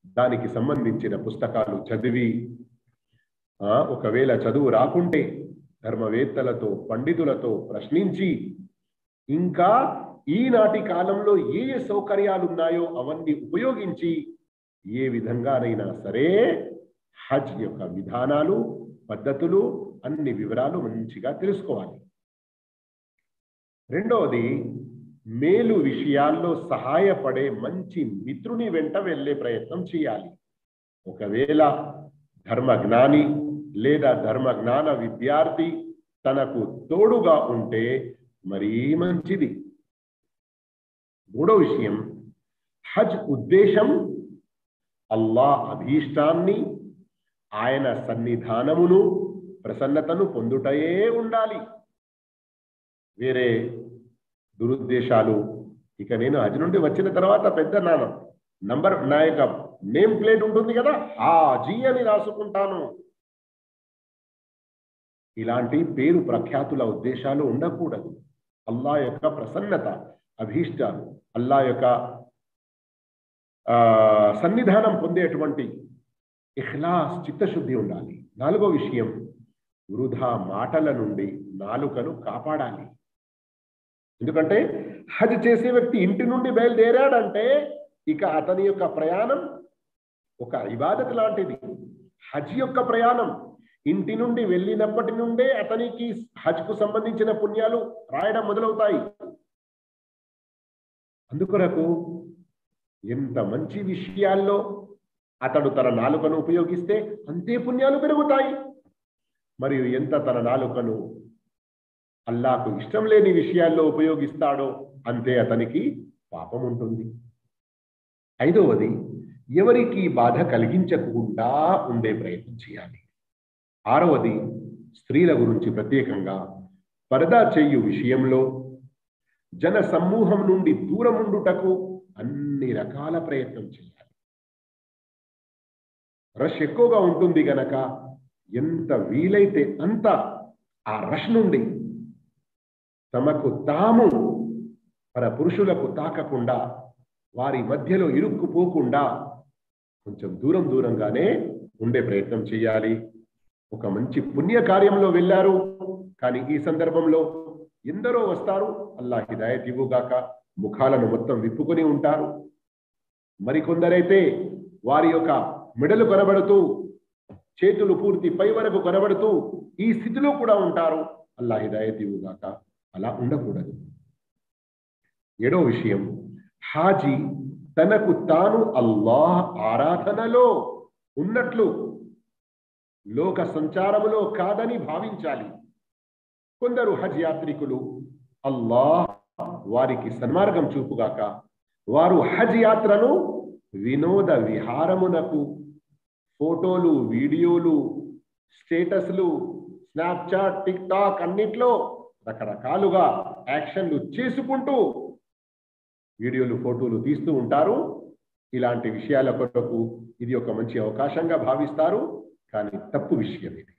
దానికి సంబంధించిన పుస్తకాలు చదివి ఆ, ఒకవేళ చదువు రాకుంటే ధర్మవేత్తలతో పండితులతో ప్రశ్నించి ఇంకా ఈనాటి కాలంలో ఏ ఏ సౌకర్యాలు ఉన్నాయో అవన్నీ ఉపయోగించి ఏ విధంగానైనా సరే హజ్ యొక్క విధానాలు పద్ధతులు అన్ని వివరాలు మంచిగా తెలుసుకోవాలి రెండవది మేలు విషయాల్లో సహాయపడే మంచి మిత్రుని వెంట వెళ్ళే ప్రయత్నం చేయాలి ఒకవేళ ధర్మజ్ఞాని లేదా ధర్మజ్ఞాన విద్యార్థి తనకు తోడుగా ఉంటే మరీ మంచిది మూడో విషయం హజ్ ఉద్దేశం అల్లా అభీష్టాన్ని ఆయన సన్నిధానమును ప్రసన్నతను పొందుటయే ఉండాలి వేరే దురుద్దేశాలు ఇక నేను హజ్ నుండి వచ్చిన తర్వాత పెద్ద నాన్న నంబర్ నా యొక్క నేమ్ ప్లేట్ ఉంటుంది కదా ఆ జీ అని రాసుకుంటాను ఇలాంటి పేరు ప్రఖ్యాతుల ఉద్దేశాలు ఉండకూడదు అల్లా యొక్క ప్రసన్నత అభీష్టాలు అల్లా యొక్క ఆ, సన్నిధానం పొందేటువంటి ఇఖ్లాస్ చిత్తశుద్ధి ఉండాలి నాలుగో విషయం వృధా మాటల నుండి నాలుకను కాపాడాలి ఎందుకంటే హజ్ చేసే వ్యక్తి ఇంటి నుండి బయలుదేరాడంటే ఇక అతని యొక్క ప్రయాణం ఒక ఇబాదత్ లాంటిది హజ్ యొక్క ప్రయాణం ఇంటి నుండి వెళ్ళినప్పటి నుండే అతనికి హజ్కు సంబంధించిన పుణ్యాలు రాయడం మొదలవుతాయి అందుకొరకు ఎంత మంచి విషయాల్లో అతడు తన నాలుకను ఉపయోగిస్తే అంతే పుణ్యాలు పెరుగుతాయి మరియు ఎంత తన నాలుకను అల్లాకు ఇష్టం లేని విషయాల్లో ఉపయోగిస్తాడో అంతే అతనికి పాపం ఉంటుంది ఐదవది ఎవరికి బాధ కలిగించకుండా ఉండే ప్రయత్నం చేయాలి ఆరవది స్త్రీల గురించి ప్రత్యేకంగా పరదా చేయు విషయంలో జన సమూహం నుండి దూరం ఉండుటకు అన్ని రకాల ప్రయత్నం చేయాలి రష్ ఎక్కువగా ఉంటుంది గనక ఎంత వీలైతే అంత ఆ రష్ నుండి తమకు తాము పర పురుషులకు తాకకుండా వారి మధ్యలో ఇరుక్కుపోకుండా కొంచెం దూరం దూరంగానే ఉండే ప్రయత్నం చేయాలి ఒక మంచి పుణ్య కార్యంలో వెళ్ళారు కానీ ఈ సందర్భంలో ఎందరో వస్తారు అల్లా హిదాయత్ ఇవ్వుగాక ముఖాలను మొత్తం విప్పుకొని ఉంటారు మరికొందరైతే వారి యొక్క మెడలు కనబడుతూ చేతులు పూర్తి పై వరకు కనబడుతూ ఈ స్థితిలో కూడా ఉంటారు అల్లా హిదాయత్ ఇవ్వుగాక అలా ఉండకూడదు ఏడో విషయం హాజీ తనకు తాను అల్లాహ్ ఆరాధనలో ఉన్నట్లు లోక సంచారములో కాదని భావించాలి కొందరు హజ్ యాత్రికులు అల్లాహ్ వారికి సన్మార్గం చూపుగాక వారు హజ్ యాత్రను వినోద విహారమునకు ఫోటోలు వీడియోలు స్టేటస్లు స్నాప్చాట్ టిక్ టాక్ అన్నిట్లో రకరకాలుగా యాక్షన్లు చేసుకుంటూ వీడియోలు ఫోటోలు తీస్తూ ఉంటారు ఇలాంటి విషయాల కొరకు ఇది ఒక మంచి అవకాశంగా భావిస్తారు కానీ తప్పు విషయం ఇది